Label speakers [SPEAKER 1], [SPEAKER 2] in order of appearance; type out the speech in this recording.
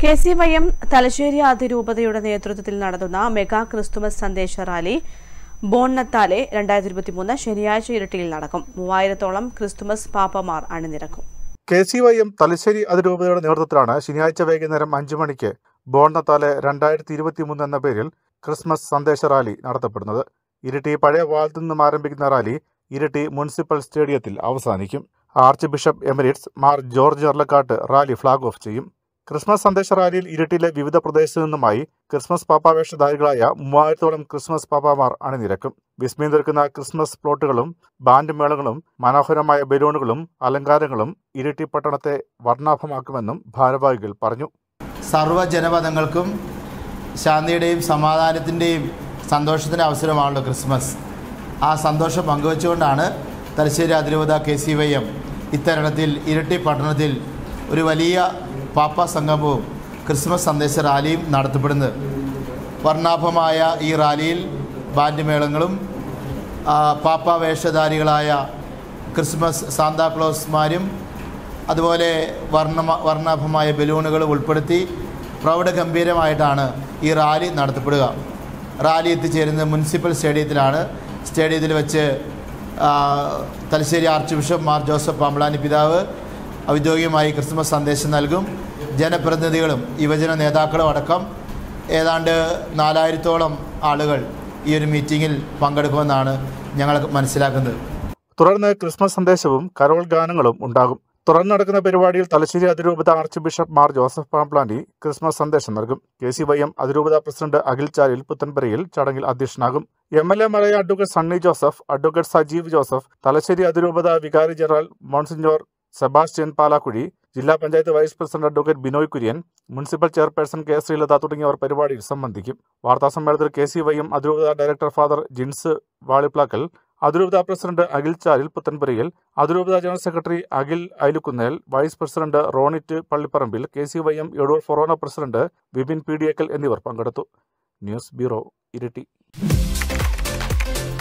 [SPEAKER 1] K C Y M Thalassery അതിരൂപതയുടെ നേതൃത്വത്തിൽ നടത്തുന്ന മെഗാ ക്രിസ്തുമസ് സന്ദേശ റാലി ബോണ്ണത്താലെ രണ്ടായിരത്തി ഇരുപത്തിമൂന്ന് ശനിയാഴ്ച ഇരട്ടിയിൽ നടക്കും മൂവായിരത്തോളം ക്രിസ്തുമസ് പാപ്പമാർ അണിനിരക്കും
[SPEAKER 2] K C Y M Thalassery അതിരൂപതയുടെ നേതൃത്വത്തിലാണ് ശനിയാഴ്ച വൈകുന്നേരം അഞ്ചു മണിക്ക് ബോണ്ണത്താലെ രണ്ടായിരത്തി ഇരുപത്തിമൂന്ന് എന്ന പേരിൽ ക്രിസ്മസ് സന്ദേശ റാലി നടത്തപ്പെടുന്നത് ഇരിട്ടി പഴയ വാളത്തു നിന്നും ആരംഭിക്കുന്ന റാലി ഇരിട്ടി മുനിസിപ്പൽ സ്റ്റേഡിയത്തിൽ അവസാനിക്കും arch bishop emeritus Mar George Erlakkatt rally flag off ചെയ്യും ക്രിസ്മസ് സന്ദേശ റാലിയിൽ ഇരിട്ടിയിലെ വിവിധ പ്രദേശത്തു നിന്നുമായി ക്രിസ്മസ് പാപ്പാവേഷധാരികളായ മൂവായിരത്തോളം ക്രിസ്മസ് പാപ്പാമാർ അണിനിരക്കും വിസ്മയം തീർക്കുന്ന ക്രിസ്മസ് പ്ലോട്ടുകളും ബാൻഡ് മേളങ്ങളും മനോഹരമായ ബലൂണുകളും അലങ്കാരങ്ങളും ഇരിട്ടി പട്ടണത്തെ വർണ്ണാഭമാക്കുമെന്നും ഭാരവാഹികൾ പറഞ്ഞു
[SPEAKER 3] സർവ്വജനപദങ്ങൾക്കും ശാന്തിയുടെയും സമാധാനത്തിൻ്റെയും സന്തോഷത്തിൻ്റെ അവസരമാണല്ലോ ക്രിസ്മസ് ആ സന്തോഷം പങ്കുവച്ചുകൊണ്ടാണ് തലശ്ശേരി അതിരൂപത കെ സി വൈ എം ഇത്തരണത്തിൽ ഇരട്ടി പട്ടണത്തിൽ ഒരു വലിയ പാപ്പ സംഗമവും ക്രിസ്മസ് സന്ദേശ റാലിയും നടത്തപ്പെടുന്നത് വർണ്ണാഭമായ ഈ റാലിയിൽ ബാൻഡ് മേളങ്ങളും ആ, പാപ്പ വേഷധാരികളായ ക്രിസ്മസ് സാന്താക്ലോസ്മാരും അതുപോലെ വർണ്ണ വർണ്ണാഭമായ ബലൂണുകൾ ഉൾപ്പെടുത്തി പ്രൗഢഗംഭീരമായിട്ടാണ് ഈ റാലി നടത്തപ്പെടുക റാലി എത്തിച്ചേരുന്നത് മുനിസിപ്പൽ സ്റ്റേഡിയത്തിലാണ് സ്റ്റേഡിയത്തിൽ വെച്ച് ആ, Thalassery arch bishop Mar Joseph Pamplany പിതാവ് ഔദ്യോഗികമായി ക്രിസ്മസ് സന്ദേശം നൽകും ജനപ്രതിനിധികളും യുവജന നേതാക്കളും അടക്കം ഏതാണ്ട് നാലായിരത്തോളം ആളുകൾ ഈ ഒരു മീറ്റിങ്ങിൽ പങ്കെടുക്കുമെന്നാണ് ഞങ്ങൾ മനസ്സിലാക്കുന്നത്
[SPEAKER 2] തുടർന്ന് ക്രിസ്മസ് സന്ദേശവും കരോൾ ഗാനങ്ങളും ഉണ്ടാകും തുടർന്ന് നടക്കുന്ന പരിപാടിയിൽ തലശ്ശേരി അതിരൂപത arch bishop Mar Joseph Pamplany Christmas സന്ദേശം നൽകും കെ സി വൈ എം അതിരൂപത പ്രസിഡന്റ് അഖിൽ ചാലിൽ പുത്തൻപുരയിൽ ചടങ്ങിൽ അധ്യക്ഷനാകും എം എൽ എമാരായ advocate Sunny Joseph advocate Sajeev Joseph Thalassery അതിരൂപത വികാരി ജനറൽ മോൺസിഞ്ഞോർ സെബാസ്റ്റ്യൻ പാലാക്കുഴി ജില്ലാ panchayat vice president advocate Binoy Kurian municipal chairperson K Sreelatha തുടങ്ങിയവർ പരിപാടിയിൽ സംബന്ധിക്കും വാർത്താസമ്മേളനത്തിൽ കെ സി വൈ എം അതിരൂപത ഡയറക്ടർ ഫാദർ ജിൻസ് വാളിപ്ലാക്കൽ അതിരൂപത പ്രസിഡന്റ് അഖിൽ ചാലിൽ പുത്തൻപുരയിൽ അതിരൂപത general secretary Akhil Ailukkunnel vice president Ronit Pallipparambil K C Y M Edoor ഫൊറോന president Vipin P D Ekkal എന്നിവർ പങ്കെടുത്തു ന്യൂസ് ബ്യൂറോ ഇരിട്ടി